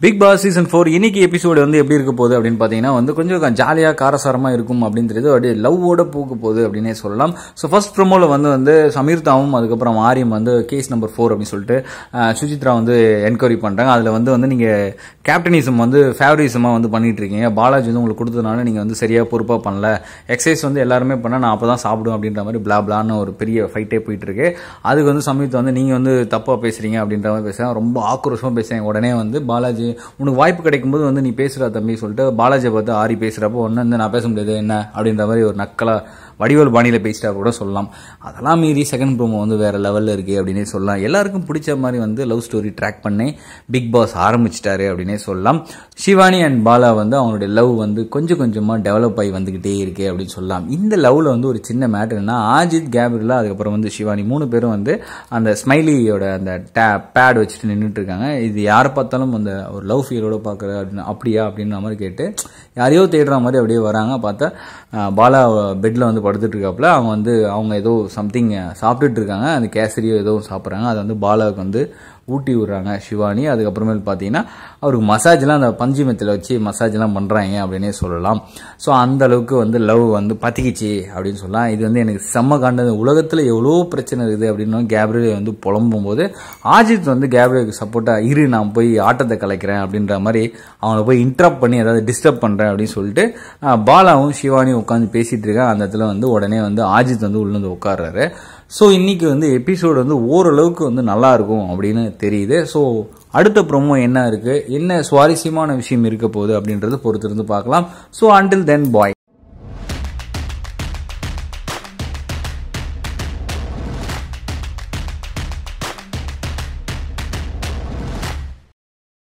big boss season four இன்னைக்கு episode வந்து எப்படி இருக்க போகுது அப்படின்னு பார்த்தீங்கன்னா வந்து கொஞ்சம் ஜாலியாக காரசாரமாக இருக்கும் அப்படின்னு தெரியுது அப்படியே லவ்வோட போக போகுது அப்படின்னே சொல்லலாம் ஸோ ஃபர்ஸ்ட் ப்ரோமோவில் வந்து வந்து சமீர்தாவும் அதுக்கப்புறம் ஆரியம் வந்து கேஸ் நம்பர் ஃபோர் அப்படின்னு சொல்லிட்டு அஹ், சுசித்ரா வந்து என்கொயரி பண்ணுறாங்க அதில் வந்து வந்து நீங்கள் கேப்டனிசம் வந்து ஃபேவரிசமாக வந்து பண்ணிட்டு இருக்கீங்க பாலாஜி வந்து உங்களுக்கு கொடுத்ததுனால நீங்கள் வந்து சரியாக பொறுப்பாக பண்ணல எக்ஸசைஸ் வந்து எல்லாருமே பண்ணால் நான் அப்போ தான் சாப்பிடுவேன் அப்படின்ற மாதிரி பிளா பிளான்னு ஒரு பெரிய ஃபைட்டே போயிட்டு இருக்கு அதுக்கு வந்து சமீத் வந்து நீங்கள் வந்து தப்பாக பேசுறீங்க அப்படின்ற மாதிரி பேசுகிறேன் ரொம்ப ஆக்ரோஷமாக பேசுகிறேன் உடனே வந்து பாலாஜி உனக்கு வாய்ப்பு கிடைக்கும்போது வந்து நீ பேசுகிறா தம்பி சொல்லிட்டு பாலாஜியை பார்த்து ஆரி பேசுகிறப்போ ஒன்று வந்து நான் பேச முடியாது என்ன அப்படின்ற மாதிரி ஒரு நக்கலா வடிவேல் பாணியில் பேசிட்டா கூட சொல்லலாம் அதெல்லாம் மீறி செகண்ட் ப்ரோமோ வந்து வேற லெவலில் இருக்கு அப்படின்னே சொல்லலாம் எல்லாருக்கும் பிடிச்ச மாதிரி வந்து லவ் ஸ்டோரி ட்ராக் பண்ணி பிக் பாஸ் ஆரம்பிச்சிட்டாரு அப்படின்னே சொல்லலாம் சிவானி அண்ட் பாலா வந்து அவங்களுடைய லவ் வந்து கொஞ்சம் கொஞ்சமாக டெவலப் ஆகி வந்துக்கிட்டே இருக்கு அப்படின்னு சொல்லலாம் இந்த லவ்ல வந்து ஒரு சின்ன மேட்டர்னா ஆஜித் கேப்ரிலா அதுக்கப்புறம் வந்து சிவானி மூணு பேரும் வந்து அந்த ஸ்மைலியோட அந்த டே பேட் வச்சுட்டு நின்றுட்டு இருக்காங்க இது யாரை பார்த்தாலும் அந்த ஒரு லவ் ஃபீலோட பார்க்குற அப்படின்னு அப்படியா அப்படின்ற மாதிரி கேட்டு யாரையோ தேடுற மாதிரி அப்படியே வராங்க பார்த்தா அஹ், பாலா பெட்டில் வந்து படுத்துட்டு இருக்காப்புல அவங்க வந்து அவங்க ஏதோ சம்திங் சாப்பிட்டுட்டு இருக்காங்க அந்த கேசரியோ ஏதோ சாப்பிட்றாங்க அதை வந்து பாலாவுக்கு வந்து ஊட்டி விடுறாங்க சிவானி அதுக்கப்புறமேல் பார்த்தீங்கன்னா அவருக்கு மசாஜ்லாம் அந்த பஞ்சு மெத்தில் வச்சு மசாஜ்லாம் பண்ணுறாங்க அப்படின்னே சொல்லலாம் ஸோ அந்த அளவுக்கு வந்து லவ் வந்து பத்திக்கிச்சு அப்படின்னு சொல்லலாம் இது வந்து எனக்கு செம்ம காண்டது உலகத்தில் எவ்வளோ பிரச்சனை இருக்குது அப்படின்னு கேப்ரியல் வந்து புலம்பும் போது ஆஜித் வந்து கேப்ரியலுக்கு சப்போர்ட்டாக இரு நான் போய் ஆட்டத்தை கலைக்கிறேன் அப்படின்ற மாதிரி அவங்கள போய் இன்ட்ரப்ட் பண்ணி ஏதாவது டிஸ்டர்ப் பண்ணுறேன் அப்படின்னு சொல்லிட்டு அஹ், பாலாவும் சிவானியும் உட்காந்து பேசிட்டு இருக்காங்க அந்த இடத்துல வந்து உடனே வந்து ஆஜித் வந்து உள்ள வந்து உட்கார்றாரு ஸோ இன்னைக்கு வந்து எபிசோடு வந்து ஓரளவுக்கு வந்து நல்லா இருக்கும் அப்படின்னு தெரியுது ஸோ அடுத்த ப்ரோமோ என்ன இருக்கு என்ன சுவாரஸ்யமான விஷயம் இருக்க போகுது அப்படின்றது பொறுத்திருந்து பார்க்கலாம் ஸோ அண்டில் தென் பாய்